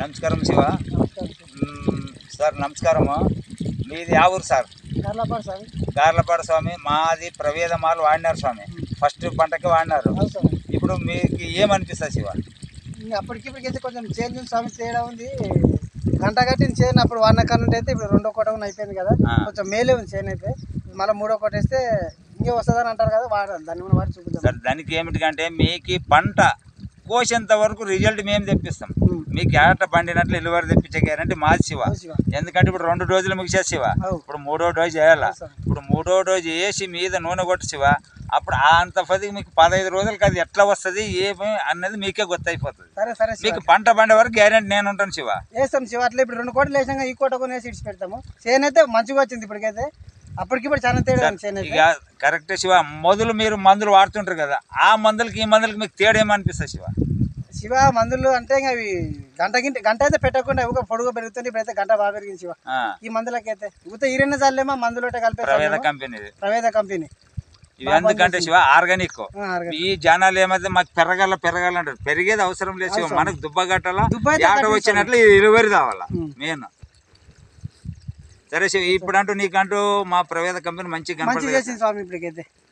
నమస్కారం శివ మ్మ్, సార్ నమస్కారము మీది ఆ ఊరు సార్ కర్లపాడు సార్ గార్లపాడు స్వామి మాది ప్రవేదమాలు వాడినారు స్వామి ఫస్ట్ పంటకి వాడినారు అవును సార్ ఇప్పుడు మీకు ఏమనిపిస్తుంది శివ ఇంకా అప్పటికిప్పటికైతే కొంచెం చేంజ్ ఉంది స్వామి తేడా ఉంది గంట కట్టిన చేను అప్పుడు వాడిన కరెంట్ అయితే ఇప్పుడు రెండో కోట అయిపోయింది కదా ఆ. కొంచెం మేలే ఉంది చేను అయితే మళ్ళీ మూడో కోట వేస్తే ఇంకే వస్తుందని అంటారు కదా వాడాలి దాన్ని కూడా వాడి చూపిద్దాం సార్ దానికి ఏమిటికంటే మీకు ఈ పంట కోసేంత వరకు రిజల్ట్ మేము తెప్పిస్తాం ఉమ్. మీకు ఏట పండినట్లు ఇల్లువరకు తెప్పించే గ్యారంటీ మాది శివ అవును శివ. ఎందుకంటే ఇప్పుడు రెండు డోజులు ముగిసేది శివ అవు. ఇప్పుడు మూడో డోజ్ వేయాలా అవును సార్. ఇప్పుడు మూడో డోజ్ వేసి మీద నూనె కొట్టి శివ అప్పుడు ఆ అంత పదికి మీకు పదహైదు రోజులకి అది ఎట్లా వస్తుంది ఏమి అన్నది మీకే గుర్తయిపోతుంది సరే సరే శివ మీకు పంట పండే వరకు గ్యారెంటీ నేను ఉంటాను శివ వేస్తాం శివ అట్లా ఇప్పుడు రెండు కోటలు వేసాక ఈ కోట కొన్ని వేసి ఇడిచి పెడతాము చేను అయితే మంచిగా వచ్చింది ఇప్పటికైతే అప్పటికిప్పుడు చాలా తేడా ఉంది చేను అయితే ఇక కరెక్ట్ శివ మొదలు మీరు మందులు వాడుతుంటారు కదా ఆ మందులకి ఈ మందులకి మీకు తేడా ఏమనిపిస్తుంది శివ శివ మందులు అంటే ఇంకా అవి గంట గింట గంట అయితే పెట్టకుండా ఒక పొడుగు పెరుగుతుంది ఇప్పుడైతే గంట బాగా పెరిగింది శివ ఆ, ఈ మందులకైతే ఇకపోతే ఈరెన్న చాలేమో మందులు ప్రవేద కలిపేస్తాము కంపెనీది ప్రవేద కంపెనీ ఇవి ఎందుకంటే శివ ఆర్గానిక్ ఆ, అరగ- ఈ జనాలు ఏమైతే మాకు పెరగాల పెరగాల అంటారు పెరిగేది అవసరం లేదు శివ మనకు దుబ్బగట్టాల దుబ్బ అయితే ఏట కట్టిస్తాం. వచ్చినట్లు ఇరువరి రావాలా ఉమ్. మెయిన్ సరే శివ ఇప్పుడు అంటూ నీకంటూ మా ప్రవేద కంపెనీ మంచి మంచి కనపడలేదు చేసింది స్వామి ఇప్పటికైతే